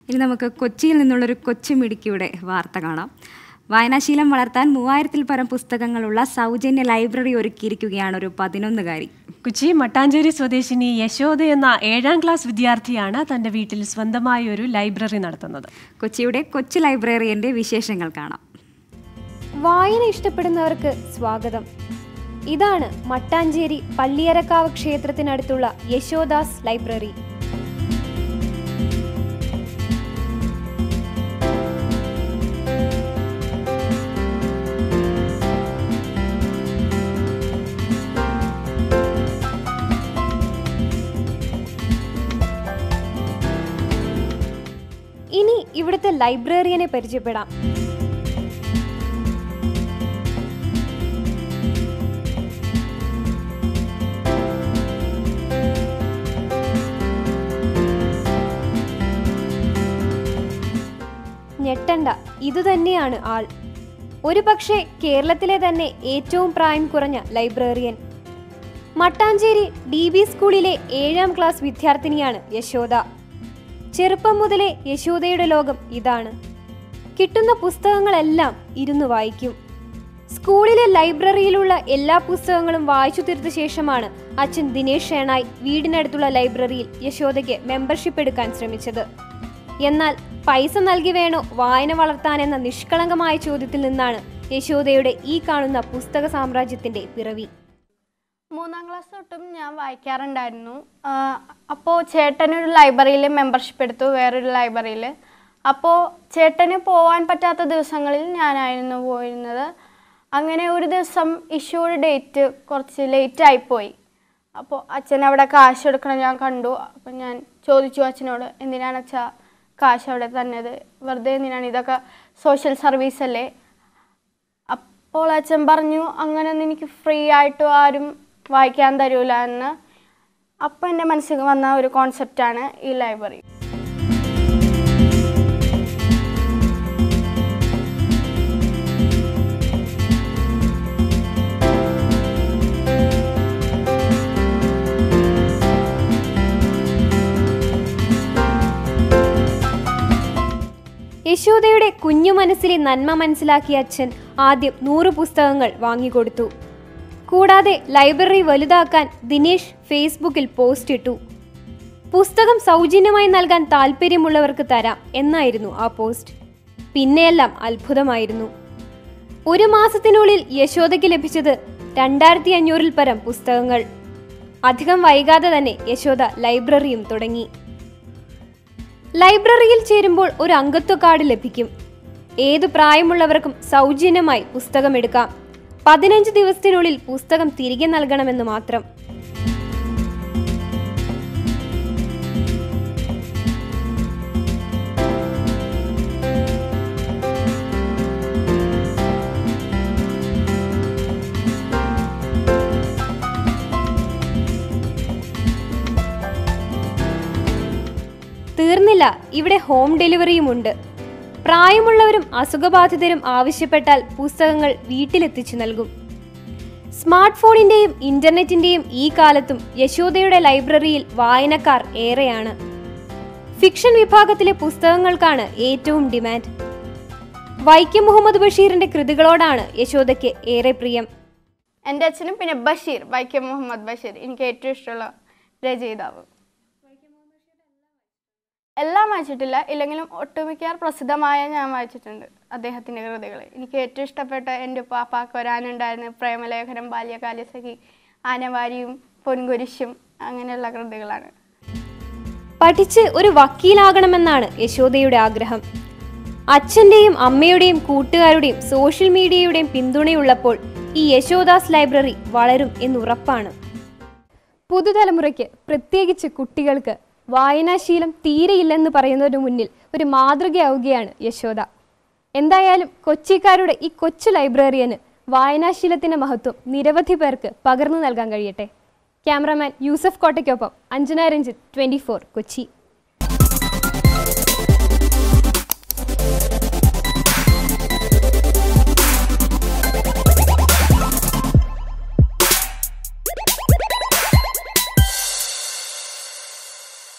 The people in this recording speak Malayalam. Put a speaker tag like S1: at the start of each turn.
S1: ഇനി നമുക്ക് കൊച്ചിയിൽ നിന്നുള്ളൊരു കൊച്ചുമിടുക്കിയുടെ വാർത്ത കാണാം വായനാശീലം വളർത്താൻ മൂവായിരത്തിൽ പരം പുസ്തകങ്ങളുള്ള സൗജന്യ ലൈബ്രറി ഒരുക്കിയിരിക്കുകയാണ് ഒരു പതിനൊന്നുകാരി
S2: കൊച്ചി മട്ടാഞ്ചേരി സ്വദേശിനി യശോദ എന്ന ഏഴാം ക്ലാസ് വിദ്യാർത്ഥിയാണ് തന്റെ വീട്ടിൽ സ്വന്തമായി ഒരു ലൈബ്രറി നടത്തുന്നത്
S1: കൊച്ചിയുടെ കൊച്ചു ലൈബ്രറിയൻ്റെ വിശേഷങ്ങൾ കാണാം
S3: വായന ഇഷ്ടപ്പെടുന്നവർക്ക് സ്വാഗതം ഇതാണ് മട്ടാഞ്ചേരി പള്ളിയരക്കാവ് ക്ഷേത്രത്തിനടുത്തുള്ള യശോദാസ് ലൈബ്രറി ഇനി ഇവിടുത്തെ ലൈബ്രറിയനെ പരിചയപ്പെടാം ഞെട്ടണ്ട ഇതുതന്നെയാണ് ആൾ ഒരു പക്ഷേ കേരളത്തിലെ തന്നെ ഏറ്റവും പ്രായം കുറഞ്ഞ ലൈബ്രറിയൻ മട്ടാഞ്ചേരി ഡി ബി സ്കൂളിലെ ഏഴാം ക്ലാസ് വിദ്യാർത്ഥിനിയാണ് യശോദ ചെറുപ്പം മുതലേ യശോദയുടെ ലോകം ഇതാണ് കിട്ടുന്ന പുസ്തകങ്ങളെല്ലാം ഇരുന്ന് വായിക്കും സ്കൂളിലെ ലൈബ്രറിയിലുള്ള എല്ലാ പുസ്തകങ്ങളും വായിച്ചു തീർത്ത ശേഷമാണ് അച്ഛൻ ദിനേശ് ഷേണായി വീടിനടുത്തുള്ള ലൈബ്രറിയിൽ യശോദയ്ക്ക് മെമ്പർഷിപ്പ് എടുക്കാൻ ശ്രമിച്ചത് എന്നാൽ പൈസ നൽകി വേണോ വായന വളർത്താനെന്ന നിഷ്കളങ്കമായ ചോദ്യത്തിൽ നിന്നാണ് യശോദയുടെ ഈ കാണുന്ന പുസ്തക സാമ്രാജ്യത്തിന്റെ പിറവി
S4: മൂന്നാം ക്ലാസ് തൊട്ടും ഞാൻ വായിക്കാറുണ്ടായിരുന്നു അപ്പോൾ ചേട്ടനൊരു ലൈബ്രറിയിൽ മെമ്പർഷിപ്പ് എടുത്തു വേറൊരു ലൈബ്രറിയിൽ അപ്പോൾ ചേട്ടന് പോകാൻ പറ്റാത്ത ദിവസങ്ങളിൽ ഞാനായിരുന്നു പോയിരുന്നത് അങ്ങനെ ഒരു ദിവസം ഇഷ്യൂയുടെ ഡേറ്റ് കുറച്ച് ലേറ്റ് ആയിപ്പോയി അപ്പോൾ അച്ഛൻ അവിടെ കാശ് എടുക്കണം ഞാൻ കണ്ടു അപ്പോൾ ഞാൻ ചോദിച്ചു അച്ഛനോട് എന്തിനാണ് അച്ഛാ കാശ് അവിടെ തന്നത് വെറുതെ എന്തിനാണ് ഇതൊക്കെ സോഷ്യൽ സർവീസ് അല്ലേ അപ്പോൾ അച്ഛൻ പറഞ്ഞു അങ്ങനെയൊന്നും എനിക്ക് ഫ്രീ ആയിട്ട് ആരും വായിക്കാൻ തരൂല എന്ന് അപ്പോൾ എൻ്റെ മനസ്സിൽ വന്ന ഒരു കോൺസെപ്റ്റാണ് ഈ ലൈബ്രറി
S3: യശോദയുടെ കുഞ്ഞു മനസ്സിലെ നന്മ മനസ്സിലാക്കിയ അച്ഛൻ ആദ്യം നൂറ് പുസ്തകങ്ങൾ വാങ്ങിക്കൊടുത്തു കൂടാതെ ലൈബ്രറി വലുതാക്കാൻ ദിനേശ് ഫേസ്ബുക്കിൽ പോസ്റ്റ് ഇട്ടു പുസ്തകം സൗജന്യമായി നൽകാൻ താല്പര്യമുള്ളവർക്ക് തരാം എന്നായിരുന്നു ആ പോസ്റ്റ് പിന്നെയെല്ലാം അത്ഭുതമായിരുന്നു ഒരു മാസത്തിനുള്ളിൽ യശോദയ്ക്ക് ലഭിച്ചത് രണ്ടായിരത്തി അഞ്ഞൂറിൽ പരം പുസ്തകങ്ങൾ അധികം വൈകാതെ തന്നെ യശോദ ലൈബ്രറിയും തുടങ്ങി ലൈബ്രറിയിൽ ചേരുമ്പോൾ ഒരു അംഗത്വ കാർഡ് ലഭിക്കും ഏതു പ്രായമുള്ളവർക്കും സൗജന്യമായി പുസ്തകമെടുക്കാം പതിനഞ്ച് ദിവസത്തിനുള്ളിൽ പുസ്തകം തിരികെ നൽകണമെന്ന് മാത്രം തീർന്നില്ല ഇവിടെ ഹോം ഡെലിവറിയുമുണ്ട് പ്രായമുള്ളവരും അസുഖബാധിതരും ആവശ്യപ്പെട്ടാൽ പുസ്തകങ്ങൾ വീട്ടിലെത്തിച്ചു നൽകും സ്മാർട്ട് ഫോണിന്റെയും ഇന്റർനെറ്റിന്റെയും ഈ കാലത്തും യശോദയുടെ ലൈബ്രറിയിൽ വായനക്കാർ ഏറെയാണ് ഫിക്ഷൻ വിഭാഗത്തിലെ പുസ്തകങ്ങൾക്കാണ് ഏറ്റവും ഡിമാൻഡ് വൈക്കം മുഹമ്മദ് ബഷീറിന്റെ കൃതികളോടാണ് യശോദയ്ക്ക് ഏറെ പ്രിയം
S4: എൻ്റെ അച്ഛനും പിന്നെ ബഷീർ വൈക്കം മുഹമ്മദ് ബഷീർ എനിക്ക് ഏറ്റവും ഇഷ്ടമുള്ള രചയിതാവ് എല്ലാം വായിച്ചിട്ടില്ല ഇല്ലെങ്കിലും ഒട്ടുമിക്ക പ്രസിദ്ധമായ ഞാൻ വായിച്ചിട്ടുണ്ട് അദ്ദേഹത്തിൻ്റെ കൃതികൾ എനിക്ക് ഏറ്റവും ഇഷ്ടപ്പെട്ട എൻ്റെ പാപ്പാക്ക് വരാനുണ്ടായിരുന്ന പ്രേമലേഖനം ബാല്യകാലസഖി ആനവാരിയും പൊൻകുരിശും അങ്ങനെയുള്ള കൃതികളാണ്
S3: പഠിച്ച് ഒരു വക്കീലാകണമെന്നാണ് യശോദയുടെ ആഗ്രഹം അച്ഛന്റെയും അമ്മയുടെയും കൂട്ടുകാരുടെയും സോഷ്യൽ മീഡിയയുടെയും പിന്തുണയുള്ളപ്പോൾ ഈ യശോദാസ് ലൈബ്രറി വളരും എന്നുറപ്പാണ് പുതുതലമുറയ്ക്ക് പ്രത്യേകിച്ച് കുട്ടികൾക്ക് വായനാശീലം തീരെയില്ലെന്ന് പറയുന്നതിന് മുന്നിൽ ഒരു മാതൃകയാവുകയാണ് യശോദ എന്തായാലും കൊച്ചിക്കാരുടെ ഈ കൊച്ചു ലൈബ്രറിയന് വായനാശീലത്തിന്റെ മഹത്വം നിരവധി പേർക്ക് പകർന്നു നൽകാൻ കഴിയട്ടെ ക്യാമറാമാൻ യൂസഫ് കോട്ടയ്ക്കൊപ്പം അഞ്ജന രഞ്ജിത്ത് ട്വന്റി കൊച്ചി